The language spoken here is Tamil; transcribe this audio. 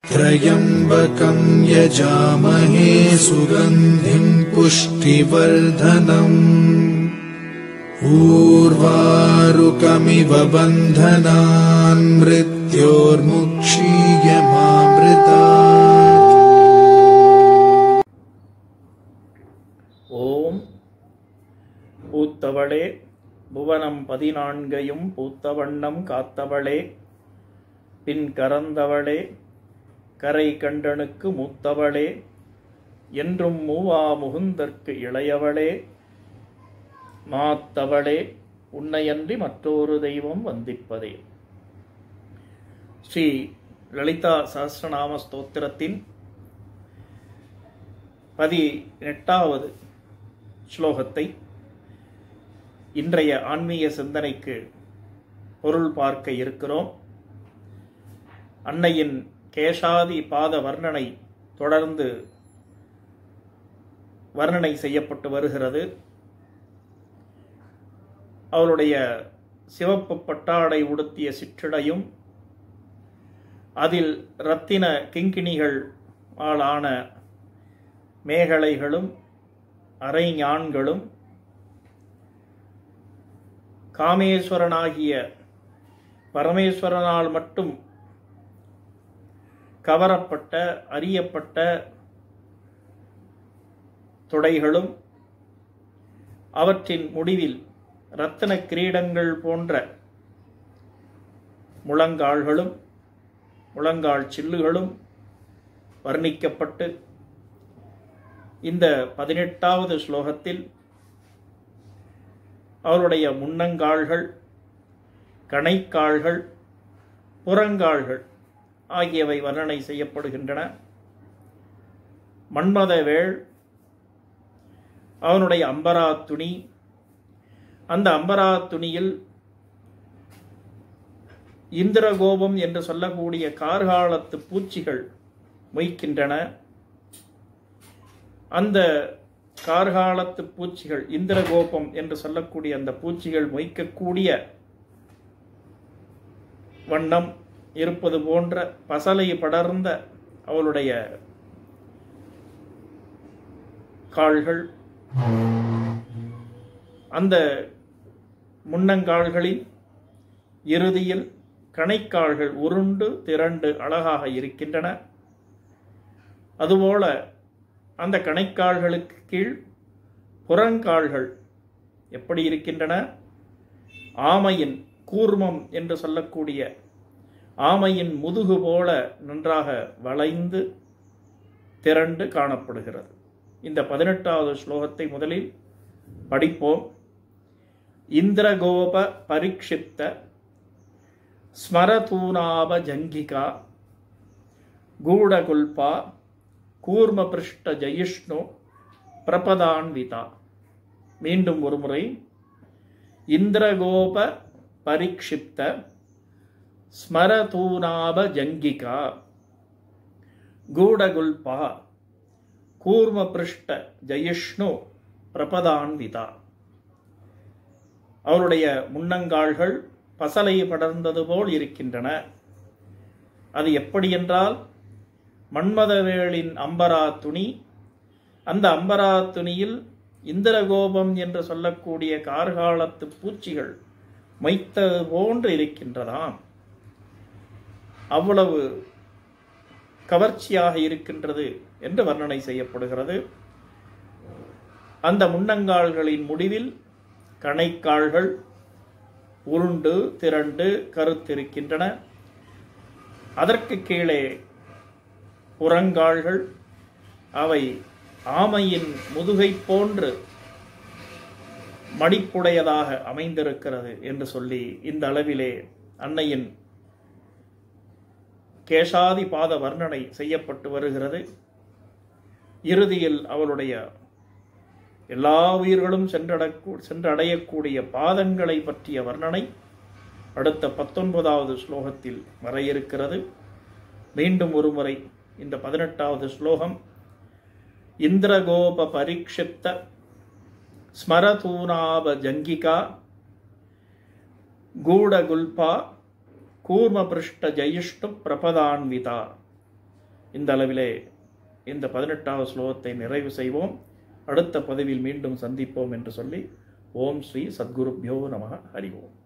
त्र्यम्बकम् यजामहे सुगन्धिम् पुष्टिवर्धनम् ऊर्वारुकमिव बन्धनान् मृत्योर्मुक्षीयमामृतात् ஓம் பூத்தவளே புவனம் பதினான்கையும் பூத்தவண்ணம் காத்தவளே பின் கறந்தவளே கரை கண்டனுக்கு மூத்தவளே என்றும் மூவா முகுந்தற்கு இளையவளே மாத்தவளே உன்னையன்றி மற்றொரு தெய்வம் வந்திப்பதே ஸ்ரீ லலிதா சஹஸ்ரநாம ஸ்தோத்திரத்தின் பதினெட்டாவது ஸ்லோகத்தை இன்றைய ஆன்மீக சிந்தனைக்கு பொருள் பார்க்க இருக்கிறோம் அன்னையின் கேசாதி பாத வர்ணனை தொடர்ந்து வர்ணனை செய்யப்பட்டு வருகிறது அவளுடைய சிவப்பு பட்டாடை உடுத்திய சிற்றிடையும் அதில் இரத்தின கிங்கிணிகள் ஆளான மேகலைகளும் அரைஞான்களும் காமேஸ்வரனாகிய பரமேஸ்வரனால் மட்டும் கவரப்பட்ட அறியப்பட்ட தொடைகளும் அவற்றின் முடிவில் இரத்தன கிரீடங்கள் போன்ற முழங்கால்களும் முழங்கால் சில்லுகளும் வர்ணிக்கப்பட்டு இந்த பதினெட்டாவது ஸ்லோகத்தில் அவருடைய முன்னங்கால்கள் கணைக்கால்கள் புறங்கால்கள் ஆகியவை வர்ணனை செய்யப்படுகின்றன மன்மதவேள் அவனுடைய அம்பரா துணி அந்த அம்பரா துணியில் இந்திரகோபம் என்று சொல்லக்கூடிய கார்காலத்து பூச்சிகள் மொய்க்கின்றன அந்த கார்காலத்து பூச்சிகள் இந்திரகோபம் என்று சொல்லக்கூடிய அந்த பூச்சிகள் மொய்க்கக்கூடிய வண்ணம் இருப்பது போன்ற பசலை படர்ந்த அவளுடைய கால்கள் அந்த முன்னங்கால்களின் இறுதியில் கணைக்கால்கள் உருண்டு திரண்டு அழகாக இருக்கின்றன அதுபோல அந்த கணைக்கால்களுக்கு கீழ் புறங்கால்கள் எப்படி இருக்கின்றன ஆமையின் கூர்மம் என்று சொல்லக்கூடிய ஆமையின் முதுகு போல நன்றாக வளைந்து திரண்டு காணப்படுகிறது இந்த பதினெட்டாவது ஸ்லோகத்தை முதலில் படிப்போம் இந்திரகோப பரீட்சித்த ஸ்மரதூனாப ஜங்கிகா கூடகுல்பா கூர்மபிருஷ்ட ஜெயிஷ்ணு பிரபதான்விதா மீண்டும் ஒருமுறை இந்திரகோப பரீட்சிப்த ஸ்மரதூனாப ஜங்கிகா கூடகுல்பா கூர்மபிருஷ்ட ஜெயிஷ்ணு பிரபதான்விதா அவருடைய முன்னங்கால்கள் பசலை படர்ந்தது போல் இருக்கின்றன அது எப்படி என்றால் மன்மதவேளின் அம்பரா துணி அந்த அம்பரா துணியில் இந்திரகோபம் என்று சொல்லக்கூடிய கார்காலத்து பூச்சிகள் மைத்தது போன்று இருக்கின்றதாம் அவ்வளவு கவர்ச்சியாக இருக்கின்றது என்று வர்ணனை செய்யப்படுகிறது அந்த முன்னங்கால்களின் முடிவில் கணைக்கால்கள் உருண்டு திரண்டு கருத்திருக்கின்றன அதற்கு கீழே புறங்கால்கள் அவை ஆமையின் முதுகை போன்று மடிப்புடையதாக அமைந்திருக்கிறது என்று சொல்லி இந்த அளவிலே அன்னையின் கேசாதி பாத வர்ணனை செய்யப்பட்டு வருகிறது இறுதியில் அவளுடைய எல்லா உயிர்களும் சென்றடக்கூ சென்றடையக்கூடிய பாதங்களை பற்றிய வர்ணனை அடுத்த பத்தொன்பதாவது ஸ்லோகத்தில் வர இருக்கிறது மீண்டும் ஒருமுறை இந்த பதினெட்டாவது ஸ்லோகம் இந்திரகோப பரீட்சித்த ஸ்மரதூனாப ஜங்கிகா கூடகுல்பா கூர்மபிருஷ்ட ஜயிஷ்டு பிரபதான்விதா இந்த அளவிலே இந்த பதினெட்டாவது ஸ்லோகத்தை நிறைவு செய்வோம் அடுத்த பதிவில் மீண்டும் சந்திப்போம் என்று சொல்லி ஓம் ஸ்ரீ சத்குருப்யோ நம ஹரி ஓம்